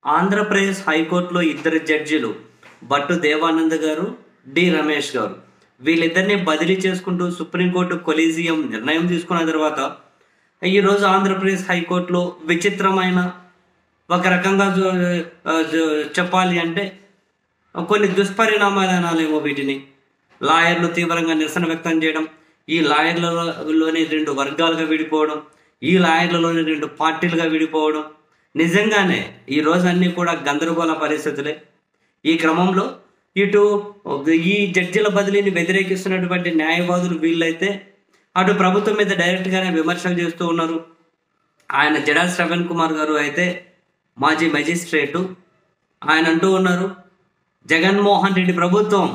ఆంధ్రప్రదేశ్ హైకోర్టులో ఇద్దరు జడ్జిలు భట్టు దేవానంద్ గారు డి రమేష్ గారు వీళ్ళిద్దరిని బదిలీ చేసుకుంటూ సుప్రీంకోర్టు కొలీజియం నిర్ణయం తీసుకున్న తర్వాత ఈరోజు ఆంధ్రప్రదేశ్ హైకోర్టులో విచిత్రమైన ఒక రకంగా జో- ఆ, జో- చెప్పాలి అంటే కొన్ని దుష్పరిణామాలు అనాలేమో వీటిని లాయర్లు తీవ్రంగా నిరసన వ్యక్తం చేయడం ఈ లాయర్లలోని రెండు వర్గాలుగా విడిపోవడం ఈ లాయర్లలోని రెండు పార్టీలుగా విడిపోవడం నిజంగానే ఈ రోజు అన్నీ కూడా గందరగోళ పరిస్థితులే ఈ క్రమంలో ఇటు ఈ జడ్జిల బదిలీని వ్యతిరేకిస్తున్నటువంటి న్యాయవాదులు వీళ్ళైతే అటు ప్రభుత్వం మీద డైరెక్ట్గానే విమర్శలు చేస్తూ ఉన్నారు ఆయన జడా శ్రవణ్ కుమార్ గారు అయితే మాజీ మెజిస్ట్రేటు ఆయన అంటూ ఉన్నారు జగన్మోహన్ రెడ్డి ప్రభుత్వం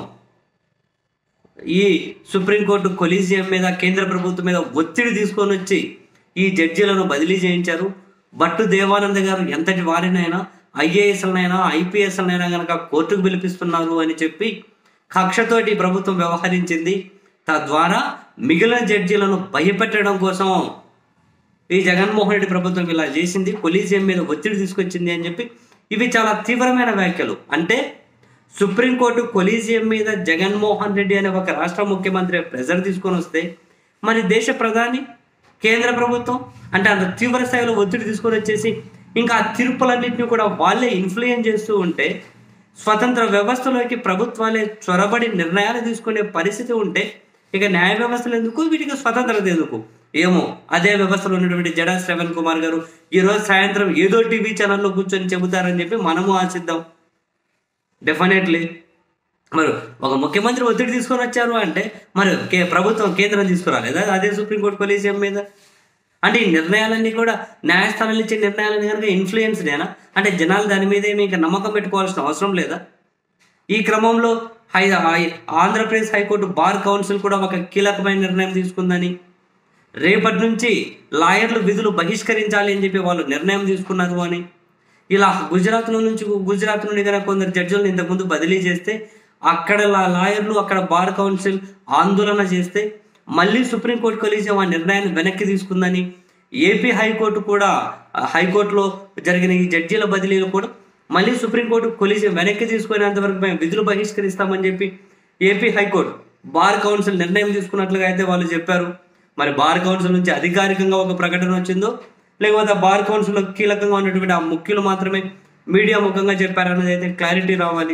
ఈ సుప్రీంకోర్టు కొలీజియం మీద కేంద్ర ప్రభుత్వం మీద ఒత్తిడి తీసుకొని వచ్చి ఈ జడ్జీలను బదిలీ చేయించారు భట్టు దేవానంద గారు ఎంతటి వారినైనా ఐఏఎస్లనైనా ఐపీఎస్లనైనా కనుక కోర్టుకు పిలిపిస్తున్నారు అని చెప్పి కక్షతోటి ప్రభుత్వం వ్యవహరించింది తద్వారా మిగిలిన జడ్జీలను భయపెట్టడం కోసం ఈ జగన్మోహన్ రెడ్డి ప్రభుత్వం ఇలా చేసింది కొలీజియం మీద ఒత్తిడి తీసుకొచ్చింది అని చెప్పి ఇవి చాలా తీవ్రమైన వ్యాఖ్యలు అంటే సుప్రీంకోర్టు కొలీజియం మీద జగన్మోహన్ రెడ్డి అనే ఒక రాష్ట్ర ముఖ్యమంత్రి ప్రెజర్ తీసుకొని వస్తే మరి దేశ ప్రధాని కేంద్ర ప్రభుత్వం అంటే అంత తీవ్ర స్థాయిలో ఒత్తిడి తీసుకొని వచ్చేసి ఇంకా ఆ తీర్పులన్నింటినీ కూడా వాళ్ళే ఇన్ఫ్లుయెన్స్ చేస్తూ ఉంటే స్వతంత్ర వ్యవస్థలోకి ప్రభుత్వాలే చొరబడి నిర్ణయాలు తీసుకునే పరిస్థితి ఉంటే ఇక న్యాయ వ్యవస్థలు ఎందుకు వీటికి స్వతంత్రత ఎందుకు ఏమో అదే వ్యవస్థలో ఉన్నటువంటి జడా శ్రవణ్ కుమార్ గారు ఈ రోజు సాయంత్రం ఏదో టీవీ ఛానల్లో కూర్చొని చెబుతారని చెప్పి మనము ఆశిద్దాం డెఫినెట్లీ మరి ఒక ముఖ్యమంత్రి ఒత్తిడి తీసుకొని వచ్చారు అంటే మరి కే ప్రభుత్వం కేంద్రం తీసుకురాలేదా అదే సుప్రీంకోర్టు కొలీజియం మీద అంటే ఈ నిర్ణయాలన్నీ కూడా న్యాయస్థానాలు ఇచ్చే నిర్ణయాలన్నీ కనుక ఇన్ఫ్లుయెన్స్ లేనా అంటే జనాలు దాని మీద ఏమి ఇంకా నమ్మకం పెట్టుకోవాల్సిన అవసరం లేదా ఈ క్రమంలో హై హై- ఆంధ్రప్రదేశ్ హైకోర్టు బార్ కౌన్సిల్ కూడా ఒక కీలకమైన నిర్ణయం తీసుకుందని రేపటి నుంచి లాయర్లు విధులు బహిష్కరించాలి అని చెప్పి వాళ్ళు నిర్ణయం తీసుకున్నారు అని ఇలా గుజరాత్ నుంచి గుజరాత్ నుండి కనుక కొందరు జడ్జిలను ఇంతకుముందు బదిలీ చేస్తే అక్కడ లా- లాయర్లు అక్కడ బార్ కౌన్సిల్ ఆందోళన చేస్తే మళ్ళీ సుప్రీంకోర్టు కొలీజియం ఆ నిర్ణయాన్ని వెనక్కి తీసుకుందని ఏపీ హైకోర్టు కూడా ఆ హైకోర్టులో జరిగిన ఈ జడ్జీల బదిలీలు కూడా మళ్ళీ సుప్రీంకోర్టు కొలీజియం వెనక్కి తీసుకునేంత వరకు మేము విధులు బహిష్కరిస్తామని చెప్పి ఏపీ హైకోర్టు బార్ కౌన్సిల్ నిర్ణయం తీసుకున్నట్లుగా అయితే వాళ్ళు చెప్పారు మరి బార్ కౌన్సిల్ నుంచి అధికారికంగా ఒక ప్రకటన వచ్చిందో లేకపోతే ఆ బార్ కౌన్సిల్లో కీలకంగా ఉన్నటువంటి ఆ ముఖ్యులు మాత్రమే మీడియా ముఖంగా చెప్పారన్నది అయితే క్లారిటీ రావాలి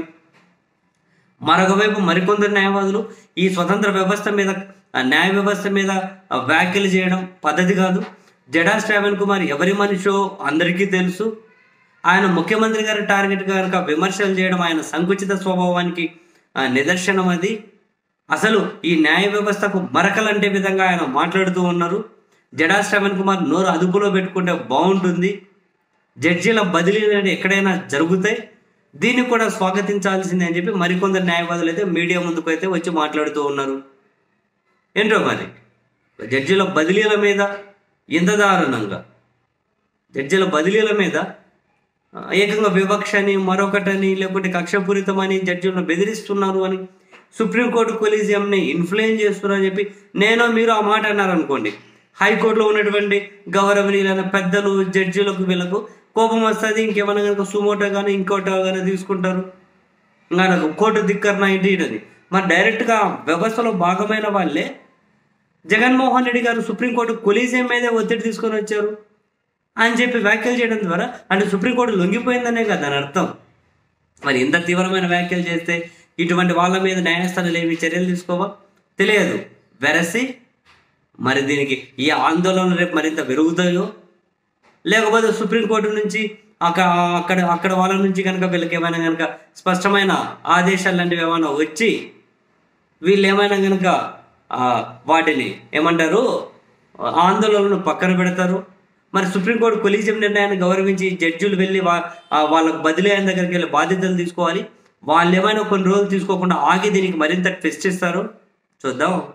మరొక వైపు మరికొందరు న్యాయవాదులు ఈ స్వతంత్ర వ్యవస్థ మీద ఆ న్యాయ వ్యవస్థ మీద ఆ వ్యాఖ్యలు చేయడం పద్ధతి కాదు జడా శ్రావణ్ కుమార్ ఎవరి మనిషో అందరికీ తెలుసు ఆయన ముఖ్యమంత్రి గారి టార్గెట్ కనుక విమర్శలు చేయడం ఆయన సంకుచిత స్వభావానికి ఆ, నిదర్శనం అది అసలు ఈ న్యాయ వ్యవస్థకు మరకలంటే విధంగా ఆయన మాట్లాడుతూ ఉన్నారు జడా శ్రవణ్ కుమార్ నోరు అదుపులో పెట్టుకుంటే బాగుంటుంది జడ్జీల బదిలీలు అనేవి ఎక్కడైనా జరుగుతాయి దీన్ని కూడా స్వాగతించాల్సిందే అని చెప్పి మరికొందరు న్యాయవాదులు అయితే మీడియా ముందుకు అయితే వచ్చి మాట్లాడుతూ ఉన్నారు ఏంటో మరి జడ్జీల బదిలీల మీద ఇంత దారుణంగా జడ్జీల బదిలీల మీద ఆ, ఏకంగా వివక్షని మరొకటని లేకుంటే కక్షపూరితమని జడ్జిలను బెదిరిస్తున్నారు అని సుప్రీంకోర్టు కొలీజియంని ఇన్ఫ్లుయెన్స్ చేస్తున్నారు అని చెప్పి నేను మీరు ఆ మాట అన్నారు అనుకోండి హైకోర్టులో ఉన్నటువంటి గౌరవనీయులైన పెద్దలు జడ్జిలకు వీళ్ళకు కోపం వస్తుంది ఇంకేమైనా కనుక సుమోటో కానీ ఇంకోటో కానీ తీసుకుంటారు ఇంకా నాకు కోర్టు దిక్కర్న ఏంటి అని మరి డైరెక్ట్గా వ్యవస్థలో భాగమైన వాళ్ళే జగన్మోహన్ రెడ్డి గారు సుప్రీంకోర్టు కొలీజియం మీదే ఒత్తిడి తీసుకొని వచ్చారు అని చెప్పి వ్యాఖ్యలు చేయడం ద్వారా అంటే సుప్రీంకోర్టు లొంగిపోయిందనే కదా దాని అర్థం మరి ఇంత తీవ్రమైన వ్యాఖ్యలు చేస్తే ఇటువంటి వాళ్ళ మీద న్యాయస్థానాలు ఏమి చర్యలు తీసుకోవా తెలియదు వెరసి మరి దీనికి ఈ ఆందోళనలు రేపు మరింత పెరుగుతాయో లేకపోతే సుప్రీంకోర్టు నుంచి అక్కడ అక్కడ అక్కడ వాళ్ళ నుంచి కనుక వీళ్ళకి ఏమైనా కనుక స్పష్టమైన ఆదేశాలు లాంటివి ఏమైనా వచ్చి వీళ్ళు ఏమైనా కనుక ఆ, వాటిని ఏమంటారు ఆందోళనను పక్కన పెడతారు మరి సుప్రీంకోర్టు కొలీజియం నిర్ణయాన్ని గౌరవించి జడ్జిలు వెళ్ళి వా ఆ వాళ్ళకు బదిలీ అయిన దగ్గరికి వెళ్ళి బాధ్యతలు తీసుకోవాలి వాళ్ళు ఏమైనా కొన్ని రోజులు తీసుకోకుండా ఆగి దీనికి మరింత ట్విస్ట్ ఇస్తారు చూద్దాం